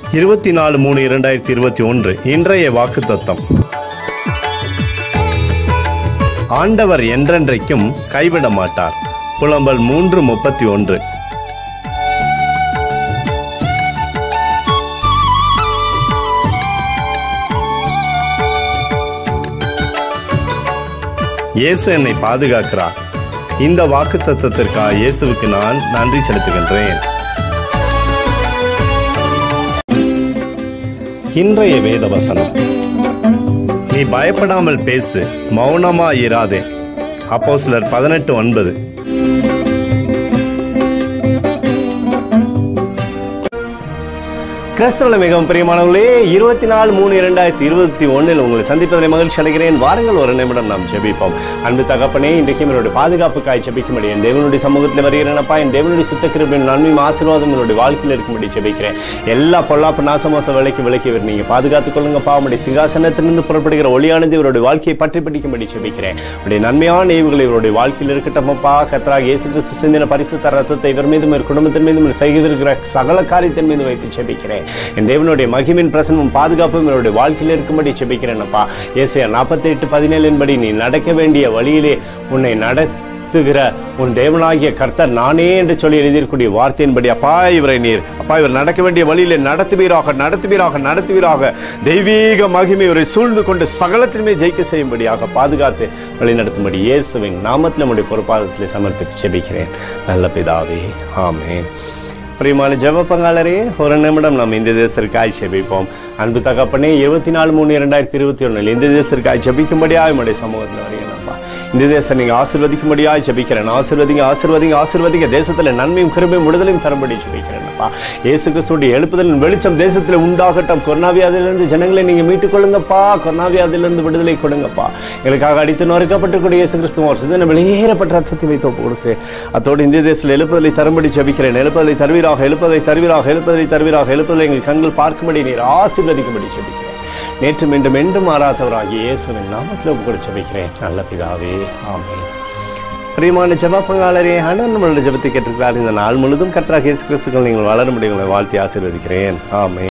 இருபத்தி நாலு மூணு இரண்டாயிரத்தி இருபத்தி ஒன்று இன்றைய வாக்கு தத்தம் ஆண்டவர் என்றென்றைக்கும் கைவிட மாட்டார் புலம்பல் மூன்று முப்பத்தி ஒன்று இயேசு என்னை பாதுகாக்கிறார் இந்த வாக்கு தத்துவத்திற்காக இயேசுவுக்கு நான் நன்றி செலுத்துகின்றேன் இன்றைய வேத வசனம் நீ பயப்படாமல் பேசு மௌனமா இராதே அப்போ சிலர் பதினெட்டு ஒன்பது கிறிஸ்தவல மிகவும் பிரியமானவர்களே இருபத்தி நாலு மூணு இரண்டாயிரத்தி இருபத்தி ஒன்றில் உங்களை சந்திப்பதில் மகிழ்ச்சி அடைகிறேன் வாருங்கள் ஒரு நிமிடம் நாம் ஜெபிப்போம் அன்பு தகப்பனே இன்றைக்கு என்னுடைய பாதுகாப்புக்காய் ஜெபிக்கும்படி என் தேவனுடைய சமூகத்தில் வருகிறேனப்பா என் தேவனுடைய சுத்த கிருபின் நன்மையும் ஆசீர்வாதம் என்னுடைய வாழ்க்கையில் இருக்கும்படி ஜெபிக்கிறேன் எல்லா பொல்லாப்பு நாசமோச வேலைக்கு விலக்கி வர நீங்க பாதுகாத்துக் கொள்ளுங்கப்பா உடைய சிங்காசனத்திலிருந்து புறப்படுகிற ஒளியானது இவருடைய வாழ்க்கையை பற்றி பிடிக்கும்படி ஜெபிக்கிறேன் உடைய நன்மையான ஈவுகள் இவருடைய வாழ்க்கையில் இருக்கட்டும்ப்பா கத்ராக இயேசு கிறிஸ்து சிந்தின பரிசுத்த ரத்தத்தை இவர் மீதும் இவர் குடும்பத்தின் மீதும் செய்திருக்கிற சகல காரியத்தின் மீது வைத்து ஜெபிக்கிறேன் என் தேவனுடைய மகிமின் பிரசனமும் பாதுகாப்பும் என்னுடைய வாழ்க்கையில் இருக்கும்படி ஜெபிக்கிறேனப்பா ஏசியா நாற்பத்தி எட்டு பதினேழின் படி நீ நடக்க வேண்டிய வழியிலே உன்னை நடத்துகிற உன் தேவனாகிய கர்த்தர் நானே என்று சொல்லி எழுதியிருக்கூடிய வார்த்தையின்படி அப்பா இவரை நீர் அப்பா இவர் நடக்க வேண்டிய வழியிலே நடத்துவீராக நடத்துவீராக நடத்துவீராக தெய்வீக மகிமை இவரை சூழ்ந்து கொண்டு சகலத்திலுமே ஜெயிக்க செய்யும்படியாக பாதுகாத்து வழி நடத்தும்படி இயேசுவின் நாமத்தில் நம்முடைய பொறுப்பாதத்தில் சமர்ப்பித்து ஜெபிக்கிறேன் நல்ல பிதாவே ஆமென் பிரியமான ஜெப பங்காளரே ஒரு நிமிடம் நாம் இந்த தேசத்திற்காய் ஜெபிப்போம் அன்பு தகப்பனே இருபத்தி நாலு மூணு இரண்டாயிரத்தி இருபத்தி ஒன்றில் இந்த தேசத்திற்காய் ஜெபிக்கும்படியாக என்னுடைய சமூகத்தில் வருகிறேன்ப்பா இந்த தேசம் நீங்கள் ஆசீர்வதிக்கும்படியாக ஜெபிக்கிறேன் ஆசீர்வதிங்க ஆசீர்வதிங்க ஆசீர்வதிங்க தேசத்தில் நன்மையும் கிருபையும் விடுதலையும் தரும்படி ஜெபிக்கிறேன்ப்பா இயேசு கிறிஸ்துடைய எழுப்புதலின் வெளிச்சம் தேசத்தில் உண்டாகட்டும் கொரோனாவியாதிலிருந்து ஜனங்களை நீங்கள் மீட்டுக் கொள்ளுங்கப்பா கொரோனாவியாதிலிருந்து விடுதலை கொடுங்கப்பா எங்களுக்காக அடித்து நொறுக்கப்பட்டுக்கூடிய இயேசு கிறிஸ்துவ ஒரு சிதன வெளியேறப்பட்ட ரத்தத்தை வைத்து ஒப்பு கொடுக்கிறேன் அத்தோடு இந்திய தேசத்தில் எழுப்புதலை தரும்படி ஜெபிக்கிறேன் எழுப்புதலை தருவீராக எழுப்பதை தருவீராக எழுப்பதை தருவீராக எழுப்பதை எங்கள் கண்கள் பார்க்கும்படி நீர் ஆசீர்வதிக்கும்படி ஜெபிக்கிறேன் நேற்று மீண்டும் என்றும் மாறாதவராகிய இயேசுவின் நாமத்தில் ஒப்பு கொடுத்து ஜெபிக்கிறேன் நல்ல பிதாவே ஆமென் பிரியமான ஜெப பங்காளரே அண்ணன் நம்மளோட ஜெபத்தை கேட்டிருக்கிறார் இந்த நாள் முழுதும் கற்றாக இயேசு கிறிஸ்துக்கள் நீங்கள் வளர முடியுங்களை வாழ்த்தி ஆசீர்வதிக்கிறேன் ஆமென்